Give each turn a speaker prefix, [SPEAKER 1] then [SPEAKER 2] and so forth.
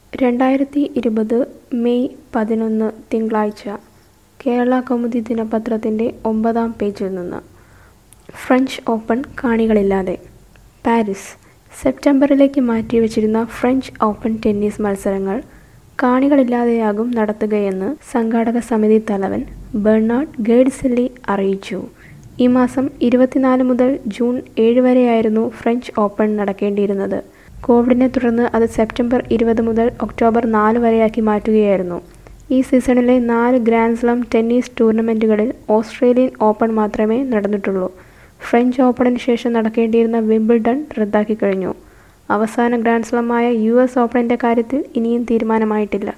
[SPEAKER 1] രണ്ടായിരത്തി ഇരുപത് മെയ് പതിനൊന്ന് തിങ്കളാഴ്ച കേരള കൗമുദി ദിനപത്രത്തിൻ്റെ ഒമ്പതാം പേജിൽ നിന്ന് ഫ്രഞ്ച് ഓപ്പൺ കാണികളില്ലാതെ പാരീസ് സെപ്റ്റംബറിലേക്ക് മാറ്റിവെച്ചിരുന്ന ഫ്രഞ്ച് ഓപ്പൺ ടെന്നീസ് മത്സരങ്ങൾ കാണികളില്ലാതെയാകും നടത്തുകയെന്ന് സംഘാടക സമിതി തലവൻ ബെർണാഡ് ഗേഡ്സെല്ലി അറിയിച്ചു ഈ മാസം ഇരുപത്തിനാല് മുതൽ ജൂൺ ഏഴ് വരെയായിരുന്നു ഫ്രഞ്ച് ഓപ്പൺ നടക്കേണ്ടിയിരുന്നത് കോവിഡിനെ തുടർന്ന് അത് സെപ്റ്റംബർ ഇരുപത് മുതൽ ഒക്ടോബർ നാല് വരെയാക്കി മാറ്റുകയായിരുന്നു ഈ സീസണിലെ നാല് ഗ്രാൻഡ് സ്ലാം ടെന്നീസ് ടൂർണമെൻറ്റുകളിൽ ഓസ്ട്രേലിയൻ ഓപ്പൺ മാത്രമേ നടന്നിട്ടുള്ളൂ ഫ്രഞ്ച് ഓപ്പണിന് ശേഷം നടക്കേണ്ടിയിരുന്ന വിംബിൾഡൺ റദ്ദാക്കി കഴിഞ്ഞു അവസാന ഗ്രാൻഡ് സ്ലാമായ യു എസ് ഓപ്പണിൻ്റെ കാര്യത്തിൽ ഇനിയും തീരുമാനമായിട്ടില്ല